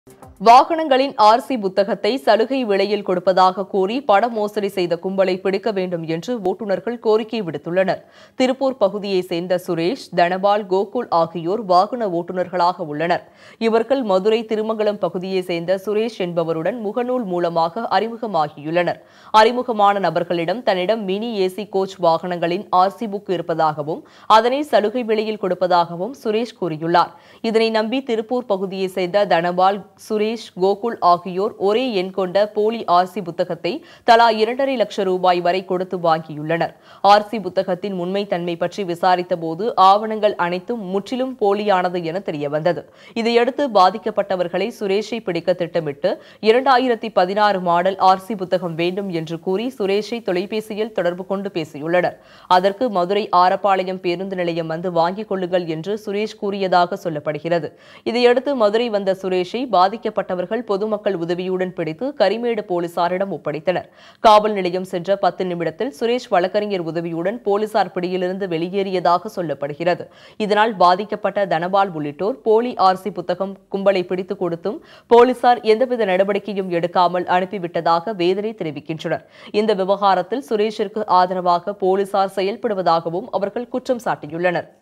வாகனங்களின் ஆர்சி புத்தகத்தை சலுகை விலையில் கொடுப்பதாக கூறி பண மோசடி செய்த கும்பலை பிடிக்க வேண்டும் என்று ஓட்டுநர்கள் கோரிக்கை விடுத்துள்ளனர் திருப்பூர் பகுதியைச் சேர்ந்த சுரேஷ் தனபால் கோகுல் ஆகியோர் வாகன ஓட்டுநர்களாக உள்ளனர் இவர்கள் மதுரை திருமங்கலம் பகுதியைச் சேர்ந்த சுரேஷ் என்பவருடன் முகநூல் மூலமாக அறிமுகமாகியுள்ளனர் அறிமுகமான நபர்களிடம் தன்னிடம் மினி ஏசி கோச் வாகனங்களின் ஆர்சி புக் இருப்பதாகவும் அதனை சலுகை விலையில் கொடுப்பதாகவும் சுரேஷ் கூறியுள்ளார் இதனை நம்பி திருப்பூர் பகுதியைச் சேர்ந்த தனபால் சுரேஷ் கோகுல் ஆகியோர் ஒரே எண் கொண்ட போலி ஆர்சி புத்தகத்தை தலா இரண்டரை லட்சம் ரூபாய் வரை கொடுத்து வாங்கியுள்ளனர் ஆர்சி புத்தகத்தின் உண்மைத்தன்மை பற்றி விசாரித்தபோது ஆவணங்கள் அனைத்தும் முற்றிலும் போலியானது என தெரியவந்தது இதையடுத்து பாதிக்கப்பட்டவர்களை சுரேஷை பிடிக்க திட்டமிட்டு இரண்டாயிரத்தி பதினாறு மாடல் ஆர்சி புத்தகம் வேண்டும் என்று கூறி சுரேஷை தொலைபேசியில் தொடர்பு கொண்டு பேசியுள்ளனர் அதற்கு மதுரை ஆரப்பாளையம் பேருந்து நிலையம் வந்து வாங்கிக் கொள்ளுங்கள் என்று சுரேஷ் கூறியதாக சொல்லப்படுகிறது இதையடுத்து மதுரை வந்த சுரேஷை பாதிக்கப்பட்டவர்கள் பொதுமக்கள் உதவியுடன் பிடித்து கரிமேடு போலீசாரிடம் ஒப்படைத்தனர் காவல் நிலையம் சென்ற பத்து நிமிடத்தில் சுரேஷ் வழக்கறிஞர் உதவியுடன் போலீசார் பிடியிலிருந்து வெளியேறியதாக சொல்லப்படுகிறது இதனால் பாதிக்கப்பட்ட தனபால் உள்ளிட்டோர் போலி ஆர்சி புத்தகம் கும்பலை பிடித்துக் கொடுத்தும் போலீசார் எந்தவித நடவடிக்கையும் எடுக்காமல் அனுப்பிவிட்டதாக வேதனை தெரிவிக்கின்றனர் இந்த விவகாரத்தில் சுரேஷிற்கு ஆதரவாக போலீசார் செயல்படுவதாகவும் அவர்கள் குற்றம் சாட்டியுள்ளனர்